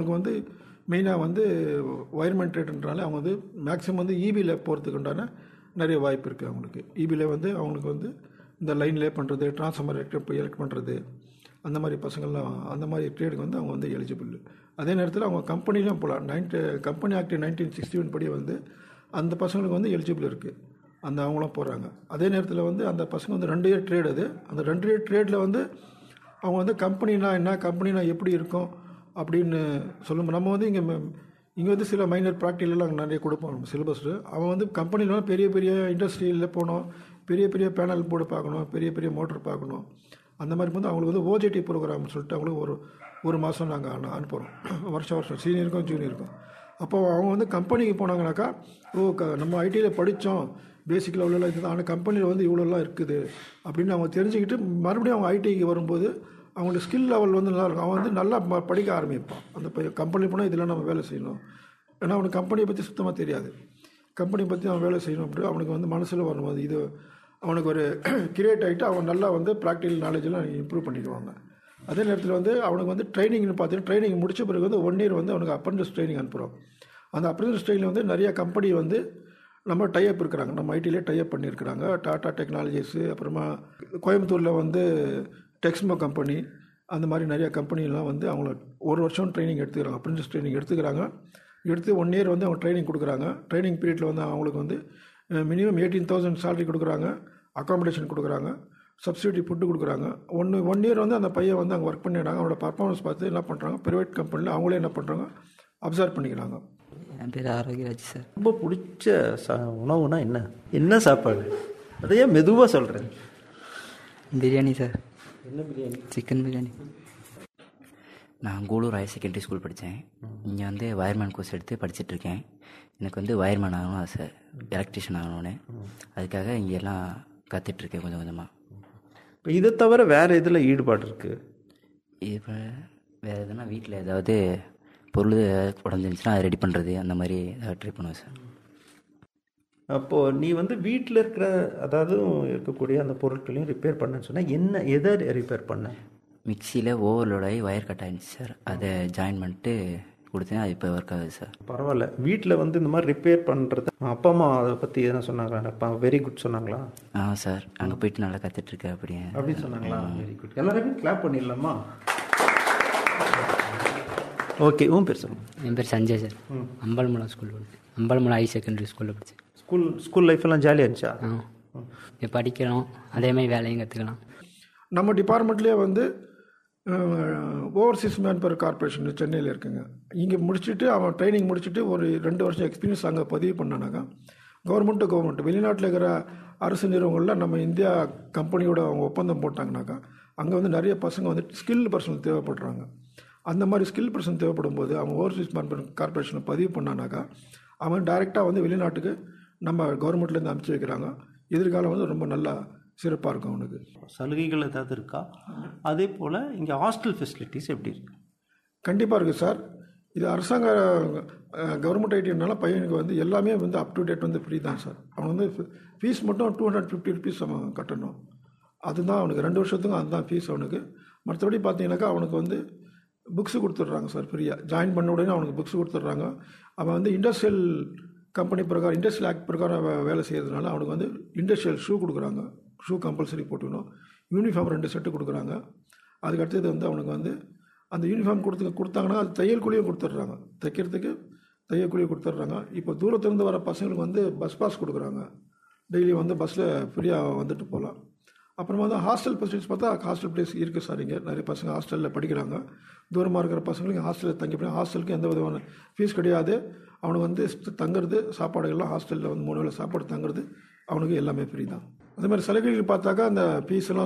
அவங்களுக்கு வந்து மெயினாக வந்து ஒயர்மெண்ட் ட்ரேடுன்றால அவங்க வந்து மேக்ஸிமம் வந்து ஈபியில் போகிறதுக்கு உண்டான நிறைய வாய்ப்பு இருக்குது அவங்களுக்கு ஈபியில் வந்து அவங்களுக்கு வந்து இந்த லைன் லே பண்ணுறது டிரான்ஸ்ஃபார்மர் எலக்ட் எலக்ட் பண்ணுறது அந்த மாதிரி பசங்கள்லாம் அந்த மாதிரி ட்ரேடுக்கு வந்து அவங்க வந்து எலிஜிபிள் அதே நேரத்தில் அவங்க கம்பெனிலையும் போகலாம் ninety company act nineteen sixty one படி வந்து அந்த பசங்களுக்கு வந்து எலிஜிபிள் இருக்குது அந்த அவங்களும் போகிறாங்க அதே நேரத்தில் வந்து அந்த பசங்க வந்து ரெண்டு இயர் ட்ரேட் அது அந்த ரெண்டு இயர் ட்ரேடில் வந்து அவங்க வந்து கம்பெனினா என்ன கம்பெனினா எப்படி இருக்கும் அப்படின்னு சொல்லும் நம்ம வந்து இங்கே இங்கே வந்து சில மைனர் ப்ராக்டிகலாம் அங்கே நிறைய கொடுப்போம் சிலபஸ் அவன் வந்து கம்பெனிலாம் பெரிய பெரிய இண்டஸ்ட்ரியில் போகணும் பெரிய பெரிய பேனல் போர்டு பார்க்கணும் பெரிய பெரிய மோட்டர் பார்க்கணும் அந்த மாதிரி வந்து அவங்களுக்கு வந்து ஓஜிடி ப்ரோக்ராம் சொல்லிட்டு அவங்களுக்கு ஒரு ஒரு மாதம் நாங்கள் அனு அனுப்புகிறோம் வருஷம் வருஷம் சீனியருக்கும் ஜூனியருக்கும் அப்போ அவங்க வந்து கம்பெனிக்கு போனாங்கனாக்கா ஓ க நம்ம ஐடியில் படித்தோம் பேசிக் லெவலெலாம் இருக்குது ஆனால் கம்பெனியில் வந்து இவ்வளோலாம் இருக்குது அப்படின்னு அவங்க தெரிஞ்சுக்கிட்டு மறுபடியும் அவங்க ஐடிக்கு வரும்போது அவங்களுக்கு ஸ்கில் லெவல் வந்து நல்லா இருக்கும் அவன் வந்து நல்லா ப- படிக்க ஆரம்பிப்பான் அந்த கம்பெனி போனால் இதெல்லாம் நம்ம வேலை செய்யணும் ஏன்னா அவனுக்கு கம்பெனியை பற்றி சுத்தமாக தெரியாது கம்பெனி பற்றி அவன் வேலை செய்யணும் அப்படி அவனுக்கு வந்து மனசில் வரும்போது இது அவனுக்கு ஒரு கிரியேட் ஆகிட்டு அவன் நல்லா வந்து ப்ராக்டிக்கல் நாலேஜெல்லாம் இம்ப்ரூவ் பண்ணிக்குவாங்க அதே நேரத்தில் வந்து அவனுக்கு வந்து ட்ரைனிங்னு பார்த்தீங்கன்னா ட்ரைனிங் முடிச்ச பிறகு வந்து ஒன் இயர் வந்து அவனுக்கு அப்ரண்டிஸ் ட்ரைனிங் அனுப்புகிறோம் அந்த அப்ரண்டிஸ் ட்ரைனிங் வந்து நிறைய கம்பெனி வந்து நம்ம டைப் இருக்கிறாங்க நம்ம ஐடியிலே டைப் பண்ணியிருக்கிறாங்க டாடா டெக்னாலஜிஸு அப்புறமா கோயம்புத்தூரில் வந்து டெக்ஸ்மோ கம்பெனி அந்த மாதிரி நிறைய கம்பெனிலாம் வந்து அவங்கள ஒரு வருஷம் ட்ரைனிங் எடுத்துக்கிறாங்க அப்ரண்டிஸ் ட்ரைனிங் எடுத்துக்கிறாங்க எடுத்து ஒன் இயர் வந்து அவங்க ட்ரைனிங் கொடுக்குறாங்க ட்ரைனிங் பீரியடில் வந்து அவங்களுக்கு வந்து மினிமம் எயிட்டீன் தௌசண்ட் சேலரி கொடுக்குறாங்க அகாமடேஷன் கொடுக்குறாங்க சப்சிடி ஃபுட்டு கொடுக்குறாங்க ஒன்று ஒன் இயர் வந்து அந்த பையன் வந்து அங்கே ஒர்க் பண்ணிடுறாங்க அவனோட பர்ஃபார்மன்ஸ் பார்த்து என்ன பண்ணுறாங்க ப்ரைவேட் கம்பெனியில் அவங்களே என்ன பண்ணுறாங்க அப்சர்வ் பண்ணிக்கிறாங்க என் பேர் ஆரோக்கியராஜ் சார் ரொம்ப பிடிச்ச ச உணவுனா என்ன என்ன சாப்பாடு அதையே மெதுவாக சொல்கிறேன் பிரியாணி சார் என்ன பிரியாணி சிக்கன் பிரியாணி நான் கூடூர் ஹையர் செகண்டரி ஸ்கூல் படித்தேன் இங்கே வந்து வயர்மேன் கோர்ஸ் எடுத்து படிச்சுட்டு இருக்கேன் எனக்கு வந்து வயர்மேன் ஆகணும் ஆசை எலக்ட்ரிஷியன் ஆகணும்னு அதுக்காக இங்கே எல்லாம் கற்றுட்ருக்கேன் கொஞ்சம் கொஞ்சமாக இப்போ இதை தவிர வேறு இதில் ஈடுபாடு இருக்குது இப்போ வேறு எதுனா வீட்டில் ஏதாவது பொருள் உடஞ்சிருந்துச்சுன்னா அதை ரெடி பண்ணுறது அந்த மாதிரி ஏதாவது ட்ரை பண்ணுவேன் சார் அப்போது நீ வந்து வீட்டில் இருக்கிற அதாவது இருக்கக்கூடிய அந்த பொருட்களையும் ரிப்பேர் பண்ணேன்னு சொன்னால் என்ன எதை ரிப்பேர் பண்ண மிக்சியில் ஓவர்லோட் ஆகி ஒயர் கட் ஆயிருந்துச்சு சார் அதை ஜாயின் பண்ணிட்டு கொடுத்தேன் அது இப்போ ஒர்க் ஆகுது சார் பரவாயில்ல வீட்டில் வந்து இந்த மாதிரி ரிப்பேர் பண்ணுறது அப்பா அம்மா அதை பற்றி எதனா சொன்னாங்களா அப்பா வெரி குட் சொன்னாங்களா ஆ சார் அங்கே போயிட்டு நல்லா கற்றுட்ருக்கேன் அப்படியே அப்படின்னு சொன்னாங்களா வெரி குட் எல்லாருமே கிளாப் பண்ணிடலாமா ஓகே உன் பேர் சொல்லுங்க என் பேர் சஞ்சய் சார் அம்பலமலை ஸ்கூல் படித்தேன் அம்பலமலை ஹை செகண்டரி ஸ்கூலில் படித்தேன் ஸ்கூல் ஸ்கூல் லைஃப் எல்லாம் ஜாலியாக இருந்துச்சா ஆ இங்கே படிக்கிறோம் அதே மாதிரி வேலையும் கற்றுக்கலாம் நம்ம டிபார்ட்மெண்ட்லேயே வந்து ஓவர்சீஸ் மேன்பவர் கார்பரேஷன் சென்னையில் இருக்குங்க இங்கே முடிச்சுட்டு அவன் ட்ரைனிங் முடிச்சுட்டு ஒரு ரெண்டு வருஷம் எக்ஸ்பீரியன்ஸ் அங்கே பதிவு பண்ணானாக்கா கவர்மெண்ட் டு கவர்மெண்ட் வெளிநாட்டில் இருக்கிற அரசு நிறுவனங்களில் நம்ம இந்தியா கம்பெனியோட அவங்க ஒப்பந்தம் போட்டாங்கனாக்கா அங்கே வந்து நிறைய பசங்க வந்து ஸ்கில் பர்சன் தேவைப்படுறாங்க அந்த மாதிரி ஸ்கில் பர்சன் தேவைப்படும் போது அவன் ஓவர்சீஸ் மேன்பவர் கார்பரேஷனை பதிவு பண்ணானாக்கா அவன் டைரெக்டாக வந்து வெளிநாட்டுக்கு நம்ம கவர்மெண்ட்லேருந்து அனுப்பிச்சி வைக்கிறாங்க எதிர்காலம் வந்து ரொம்ப நல்லா சிறப்பாக இருக்கும் அவனுக்கு சலுகைகள் ஏதாவது இருக்கா அதே போல் இங்கே ஹாஸ்டல் ஃபெசிலிட்டிஸ் எப்படி இருக்கு கண்டிப்பாக இருக்குது சார் இது அரசாங்க கவர்மெண்ட் ஐடினால பையனுக்கு வந்து எல்லாமே வந்து அப் டு டேட் வந்து ஃப்ரீ தான் சார் அவன் வந்து ஃபீஸ் மட்டும் டூ ஹண்ட்ரட் ஃபிஃப்டி ருபீஸ் அவன் கட்டணும் அதுதான் அவனுக்கு ரெண்டு வருஷத்துக்கும் அதுதான் ஃபீஸ் அவனுக்கு மற்றபடி பார்த்தீங்கன்னாக்கா அவனுக்கு வந்து புக்ஸ் கொடுத்துட்றாங்க சார் ஃப்ரீயாக ஜாயின் பண்ண உடனே அவனுக்கு புக்ஸ் கொடுத்துட்றாங்க அவன் வந்து இண்டஸ்ட்ரியல் கம்பெனி பிரகாரம் இண்டஸ்ட்ரியல் ஆக்ட் பிரகாரம் வே- வேலை செய்யறதுனால அவனுக்கு வந்து இண்டஸ்ட்ரியல் ஷூ கொடுக்குறாங்க ஷூ கம்பல்சரி போட்டுக்கணும் யூனிஃபார்ம் ரெண்டு செட்டு கொடுக்குறாங்க அதுக்கு அடுத்தது வந்து அவனுக்கு வந்து அந்த யூனிஃபார்ம் கொடுத்து கொடுத்தாங்கன்னா அது தையல் கூலியும் கொடுத்துட்றாங்க தைக்கிறதுக்கு தையல் கூலியும் கொடுத்துட்றாங்க இப்போ தூரத்துலேருந்து வர பசங்களுக்கு வந்து பஸ் பாஸ் கொடுக்குறாங்க டெய்லி வந்து பஸ்ஸில் ஃப்ரீயாக வந்துட்டு போகலாம் அப்புறமா வந்து ஹாஸ்டல் ஃபெசிலிட்டிஸ் பார்த்தா ஹாஸ்டல் பிளேஸ் இருக்குது சார் இங்கே நிறைய பசங்க ஹாஸ்டலில் படிக்கிறாங்க தூரமாக இருக்கிற பசங்களுக்கு ஹாஸ்டலில் தங்கி போய் ஹாஸ்டலுக்கு எந்த விதமான ஃபீஸ் கிடையாது அவனுக்கு வந்து தங்குறது சாப்பாடு எல்லாம் ஹாஸ்டலில் வந்து மூணு வேளை சாப்பாடு தங்குறது அவனுக்கு எல்லாமே ஃப்ரீ தான் அதே மாதிரி சலுகைகள் பார்த்தாக்கா அந்த ஃபீஸ் எல்லாம்